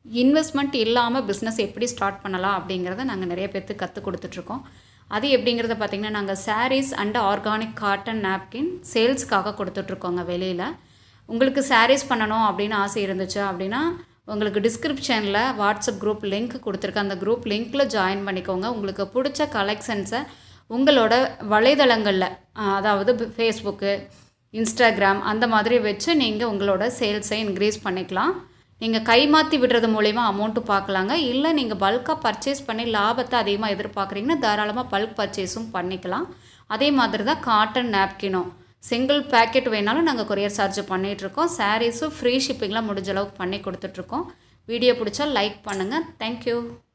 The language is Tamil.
இன்வெஸ்ட்மெண்ட் இல்லாமல் பிஸ்னஸ் எப்படி ஸ்டார்ட் பண்ணலாம் அப்படிங்கிறத நாங்கள் நிறைய பேர்த்துக்கு கற்றுக் கொடுத்துட்ருக்கோம் அது எப்படிங்கிறத பார்த்திங்கன்னா நாங்கள் sarees and organic cotton napkin சேல்ஸ்க்காக கொடுத்துட்ருக்கோங்க வெளியில் உங்களுக்கு சாரீஸ் பண்ணணும் அப்படின்னு ஆசை இருந்துச்சு அப்படின்னா உங்களுக்கு டிஸ்கிரிப்ஷனில் வாட்ஸ்அப் குரூப் லிங்க் கொடுத்துருக்கேன் அந்த குரூப் லிங்க்கில் ஜாயின் பண்ணிக்கோங்க உங்களுக்கு பிடிச்ச கலெக்ஷன்ஸை உங்களோட வலைதளங்களில் அதாவது ஃபேஸ்புக்கு இன்ஸ்டாகிராம் அந்த மாதிரி வச்சு நீங்கள் உங்களோட சேல்ஸை இன்க்ரீஸ் பண்ணிக்கலாம் நீங்கள் கை மாற்றி விடுறது மூலிமா அமௌண்ட்டு பார்க்கலாங்க இல்லை நீங்கள் பல்காக பர்ச்சேஸ் பண்ணி லாபத்தை அதிகமாக எதிர்பார்க்குறீங்கன்னா தாராளமாக பல்க் பர்ச்சேஸும் பண்ணிக்கலாம் அதே மாதிரி தான் காட்டன் நாப்கினும் சிங்கிள் பேக்கெட் வேணாலும் நாங்கள் கொரியர் சார்ஜ் பண்ணிகிட்ருக்கோம் சாரீஸும் ஃப்ரீ ஷிப்பிங்லாம் முடிஞ்ச அளவுக்கு பண்ணி கொடுத்துட்ருக்கோம் வீடியோ பிடிச்சா லைக் பண்ணுங்கள் தேங்க்யூ